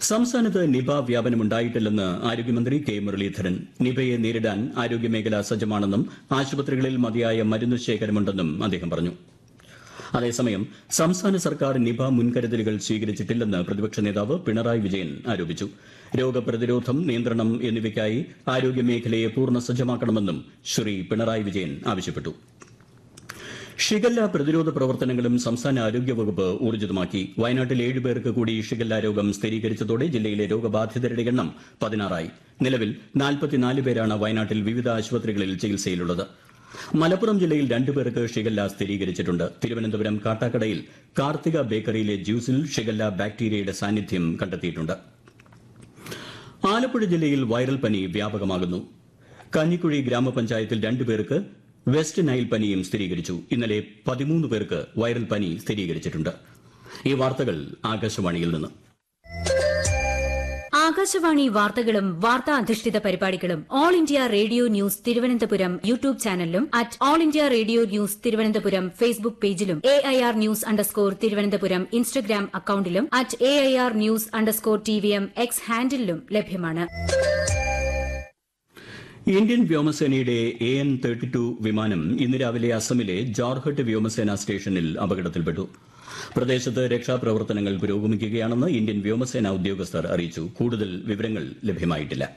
സംസ്ഥാനത്ത് നിപ വ്യാപനമുണ്ടായിട്ടില്ലെന്ന് ആരോഗ്യമന്ത്രി കെ മുരളീധരൻ നിപയെ നേരിടാൻ ആരോഗ്യമേഖല സജ്ജമാണെന്നും ആശുപത്രികളിൽ മതിയായ മരുന്ന് ശേഖരമുണ്ടെന്നും അദ്ദേഹം പറഞ്ഞു അതേസമയം സംസ്ഥാന സർക്കാർ നിപ മുൻകരുതലുകൾ സ്വീകരിച്ചിട്ടില്ലെന്ന് പ്രതിപക്ഷ നേതാവ് പിണറായി വിജയൻ ആരോപിച്ചു രോഗപ്രതിരോധം നിയന്ത്രണം എന്നിവയ്ക്കായി ആരോഗ്യമേഖലയെ പൂർണ്ണ സജ്ജമാക്കണമെന്നും ശ്രീ പിണറായി വിജയൻ ആവശ്യപ്പെട്ടു ഷിഗല്ല പ്രതിരോധ പ്രവർത്തനങ്ങളും സംസ്ഥാന ആരോഗ്യവകുപ്പ് ഊർജിതമാക്കി വയനാട്ടിൽ ഏഴ് പേർക്ക് കൂടി ഷിഗല്ല രോഗം സ്ഥിരീകരിച്ചതോടെ ജില്ലയിലെ രോഗബാധിതരുടെ എണ്ണം പതിനാറായി നിലവിൽ നാൽപ്പത്തിനാല് പേരാണ് വയനാട്ടിൽ വിവിധ ആശുപത്രികളിൽ ചികിത്സയിലുള്ളത് മലപ്പുറം ജില്ലയിൽ രണ്ടു പേർക്ക് ഷിഗല്ല സ്ഥിരീകരിച്ചിട്ടുണ്ട് തിരുവനന്തപുരം കാട്ടാക്കടയിൽ കാർത്തിക ബേക്കറിയിലെ ജ്യൂസിൽ ഷിഗല്ല ബാക്ടീരിയയുടെ സാന്നിധ്യം കണ്ടെത്തിയിട്ടുണ്ട് ആലപ്പുഴ ജില്ലയിൽ വൈറൽ പനി വ്യാപകമാകുന്നു കഞ്ഞിക്കുഴി ഗ്രാമപഞ്ചായത്തിൽ രണ്ടുപേർക്ക് വെസ്റ്റ് നൈൽ പനിയും സ്ഥിരീകരിച്ചു ഇന്നലെ പതിമൂന്ന് പേർക്ക് വൈറൽ പനി സ്ഥിരീകരിച്ചിട്ടുണ്ട് ഈ വാർത്തകൾ ആകാശവാണിയിൽ നിന്ന് ആകാശവാണി വാർത്തകളും വാർത്താ അധിഷ്ഠിത പരിപാടികളും All India Radio news Thiruvananthapuram YouTube ചാനലിലും at All India Radio news Thiruvananthapuram Facebook പേജിലും A I R news underscore Thiruvananthapuram Instagram അക്കൌണ്ടിലും at A I R news underscore T V M X ഹാൻഡിലും ലഭ്യമാണ് ഇന്ത്യൻ വ്യോമസേനയുടെ എ എൻ തേർട്ടി ടു വിമാനം ഇന്ന് രാവിലെ അസമിലെ ജോർഹട്ട് വ്യോമസേന സ്റ്റേഷനിൽ അപകടത്തിൽപ്പെട്ടു പ്രദേശത്ത് രക്ഷാപ്രവർത്തനങ്ങൾ പുരോഗമിക്കുകയാണെന്ന് ഇന്ത്യൻ വ്യോമസേന ഉദ്യോഗസ്ഥർ അറിയിച്ചു കൂടുതൽ വിവരങ്ങൾ ലഭ്യമായിട്ടില്ല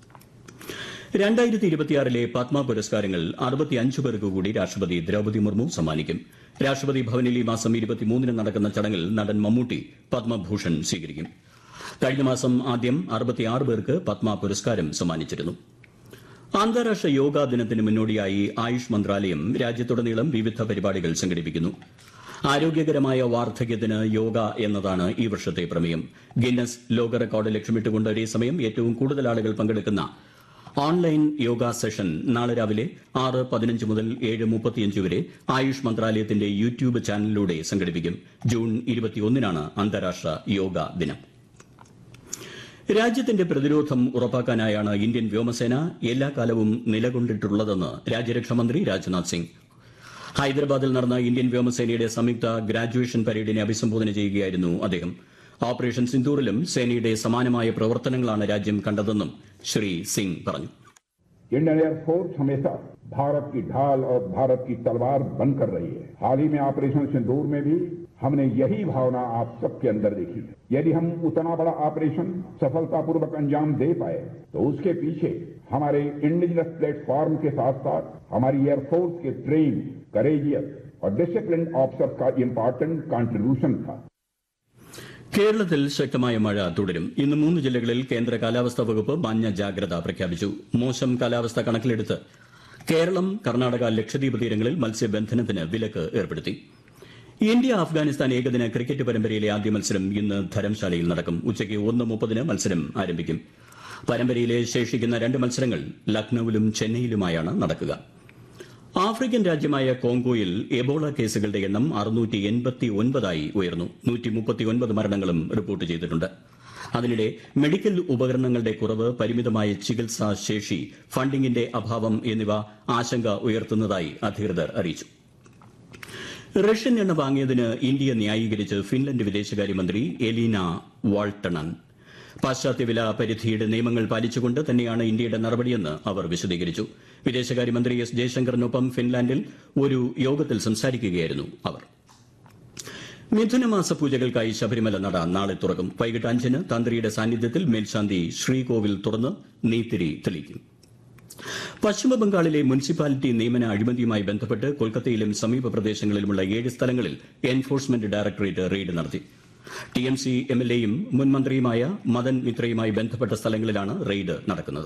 രണ്ടായിരത്തി ഇരുപത്തിയാറിലെ പത്മ പുരസ്കാരങ്ങൾ അറുപത്തിയഞ്ച് പേർക്ക് കൂടി രാഷ്ട്രപതി ദ്രൌപദി മുർമു സമ്മാനിക്കും രാഷ്ട്രപതി ഭവനിൽ ഈ മാസം ഇരുപത്തിമൂന്നിന് നടക്കുന്ന ചടങ്ങിൽ നടൻ മമ്മൂട്ടി പത്മഭൂഷൺ സ്വീകരിക്കും കഴിഞ്ഞ മാസം ആദ്യം അറുപത്തിയാറ് പേർക്ക് പത്മ പുരസ്കാരം സമ്മാനിച്ചിരുന്നു അന്താരാഷ്ട്ര യോഗാ ദിനത്തിന് മുന്നോടിയായി ആയുഷ് മന്ത്രാലയം രാജ്യത്തുടനീളം വിവിധ പരിപാടികൾ സംഘടിപ്പിക്കുന്നു ആരോഗ്യകരമായ വാർദ്ധക്യത്തിന് യോഗ എന്നതാണ് ഈ വർഷത്തെ പ്രമേയം ഗിന്നസ് ലോക റെക്കോർഡ് ലക്ഷ്യമിട്ടുകൊണ്ട് ഒരേസമയം ഏറ്റവും കൂടുതൽ ആളുകൾ പങ്കെടുക്കുന്ന ഓൺലൈൻ യോഗ സെഷൻ നാളെ രാവിലെ ആറ് പതിനഞ്ച് മുതൽ ഏഴ് മുപ്പത്തിയഞ്ച് വരെ ആയുഷ് മന്ത്രാലയത്തിന്റെ യൂട്യൂബ് ചാനലിലൂടെ സംഘടിപ്പിക്കും ജൂൺ ഇരുപത്തിയൊന്നിനാണ് അന്താരാഷ്ട്ര യോഗ ദിനം രാജ്യത്തിന്റെ പ്രതിരോധം ഉറപ്പാക്കാനായാണ് ഇന്ത്യൻ വ്യോമസേന എല്ലാ കാലവും നിലകൊണ്ടിട്ടുള്ളതെന്ന് രാജ്യരക്ഷാമന്ത്രി രാജ്നാഥ് സിംഗ് ഹൈദരാബാദിൽ നടന്ന ഇന്ത്യൻ വ്യോമസേനയുടെ സംയുക്ത ഗ്രാജുവേഷൻ പരേഡിനെ അഭിസംബോധന ചെയ്യുകയായിരുന്നു അദ്ദേഹം ഓപ്പറേഷൻ സിന്ദൂറിലും സേനയുടെ സമാനമായ പ്രവർത്തനങ്ങളാണ് രാജ്യം കണ്ടതെന്നും ശ്രീ സിംഗ് പറഞ്ഞു इंडियन एयरफोर्स हमेशा भारत की ढाल और भारत की तलवार बनकर रही है हाल ही में ऑपरेशन सिंदूर में भी हमने यही भावना आप सबके अंदर देखी यदि हम उतना बड़ा ऑपरेशन सफलतापूर्वक अंजाम दे पाए तो उसके पीछे हमारे इंडिजिनस प्लेटफॉर्म के साथ साथ हमारी एयरफोर्स के ट्रेन करेजियस और डिसिप्लिन ऑफिसर्स का इम्पोर्टेंट कंट्रीब्यूशन था കേരളത്തിൽ ശക്തമായ മഴ തുടരും ഇന്ന് മൂന്ന് ജില്ലകളിൽ കേന്ദ്ര കാലാവസ്ഥാ വകുപ്പ് മഞ്ഞ ജാഗ്രത പ്രഖ്യാപിച്ചു മോശം കാലാവസ്ഥ കണക്കിലെടുത്ത് കേരളം കർണാടക ലക്ഷദ്വീപ് തീരങ്ങളിൽ മത്സ്യബന്ധനത്തിന് വിലക്ക് ഏർപ്പെടുത്തി ഇന്ത്യ അഫ്ഗാനിസ്ഥാൻ ഏകദിന ക്രിക്കറ്റ് പരമ്പരയിലെ ആദ്യ മത്സരം ഇന്ന് ധരംശാലയിൽ നടക്കും ഉച്ചയ്ക്ക് ഒന്ന് മുപ്പതിന് മത്സരം ആരംഭിക്കും പരമ്പരയിലെ ശേഷിക്കുന്ന രണ്ട് മത്സരങ്ങൾ ലക്നൌവിലും ചെന്നൈയിലുമായാണ് നടക്കുക ആഫ്രിക്കൻ രാജ്യമായ കോങ്കോയിൽ എബോള കേസുകളുടെ എണ്ണം അറുന്നൂറ്റി എൺപത്തി ഒൻപതായി ഉയർന്നു നൂറ്റി മുപ്പത്തിയൊൻപത് മരണങ്ങളും റിപ്പോർട്ട് ചെയ്തിട്ടുണ്ട് അതിനിടെ മെഡിക്കൽ ഉപകരണങ്ങളുടെ കുറവ് പരിമിതമായ ചികിത്സാ ശേഷി ഫണ്ടിംഗിന്റെ അഭാവം എന്നിവ ആശങ്ക ഉയർത്തുന്നതായി അധികൃതർ അറിയിച്ചു റഷ്യൻ എണ്ണ വാങ്ങിയതിന് ഇന്ത്യ ന്യായീകരിച്ച് ഫിൻലൻഡ് വിദേശകാര്യമന്ത്രി എലീന വാൾട്ടണൻ പാശ്ചാത്യ വില പരിധിയുടെ നിയമങ്ങൾ പാലിച്ചുകൊണ്ട് തന്നെയാണ് ഇന്ത്യയുടെ നടപടിയെന്ന് അവർ വിശദീകരിച്ചു വിദേശകാര്യമന്ത്രി എസ് ജയശങ്കറിനൊപ്പം ഫിൻലാൻഡിൽ ഒരു യോഗത്തിൽ സംസാരിക്കുകയായിരുന്നു അവർ മിഥുനമാസ പൂജകൾക്കായി ശബരിമല നട നാളെ തുറക്കും വൈകിട്ട് അഞ്ചിന് തന്ത്രിയുടെ സാന്നിധ്യത്തിൽ മേൽശാന്തി ശ്രീകോവിൽ തുറന്ന് നീത്തിരി തെളിയിക്കും പശ്ചിമബംഗാളിലെ മുനിസിപ്പാലിറ്റി നിയമന അഴിമതിയുമായി ബന്ധപ്പെട്ട് കൊൽക്കത്തയിലും സമീപ പ്രദേശങ്ങളിലുമുള്ള ഏഴ് സ്ഥലങ്ങളിൽ എൻഫോഴ്സ്മെന്റ് ഡയറക്ടറേറ്റ് റെയ്ഡ് നടത്തി T M C M L എയും മുൻ മന്ത്രിയുമായ മദൻ മിത്രയുമായി ബന്ധപ്പെട്ട സ്ഥലങ്ങളിലാണ് റെയ്ഡ് നടക്കുന്നത്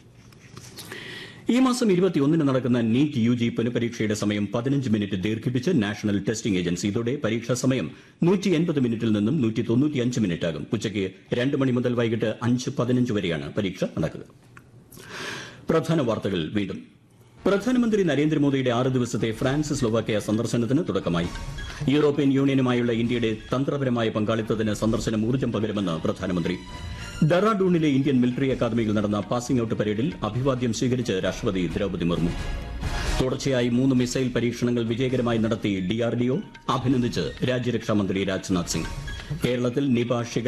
ഈ മാസം ഇരുപത്തിയൊന്നിന് നടക്കുന്ന നീറ്റ് യു ജി പുനഃപരീക്ഷയുടെ സമയം പതിനഞ്ച് മിനിറ്റ് ദീർഘിപ്പിച്ച് നാഷണൽ ടെസ്റ്റിംഗ് ഏജൻസി ഇതോടെ പരീക്ഷാ സമയം നൂറ്റി എൺപത് മിനിറ്റിൽ നിന്നും നൂറ്റി തൊണ്ണൂറ്റിയഞ്ച് മിനിറ്റ് ആകും ഉച്ചയ്ക്ക് രണ്ട് മണി മുതൽ വൈകിട്ട് അഞ്ച് പതിനഞ്ച് വരെയാണ് പരീക്ഷ നടക്കുക പ്രധാന വാർത്തകൾ വീണ്ടും പ്രധാനമന്ത്രി നരേന്ദ്രമോദിയുടെ ആറ് ദിവസത്തെ ഫ്രാൻസ് സ്ലോവാക്യ സന്ദർശനത്തിന് തുടക്കമായി യൂറോപ്യൻ യൂണിയനുമായുള്ള ഇന്ത്യയുടെ തന്ത്രപരമായ പങ്കാളിത്തത്തിന് സന്ദർശനം ഊർജ്ജം പകരുമെന്ന് പ്രധാനമന്ത്രി ഡെറാഡൂണിലെ ഇന്ത്യൻ മിലിറ്ററി അക്കാദമിയിൽ നടന്ന പാസിംഗ് ഔട്ട് പരേഡിൽ അഭിവാദ്യം സ്വീകരിച്ച് രാഷ്ട്രപതി ദ്രൌപദി മുർമു തുടർച്ചയായി മൂന്ന് മിസൈൽ പരീക്ഷണങ്ങൾ വിജയകരമായി നടത്തി ഡിആർഡിഒ അഭിനന്ദിച്ച് രാജ്യരക്ഷാമന്ത്രി രാജ്നാഥ് സിംഗ് കേരളത്തിൽ നിപ ഷിഗ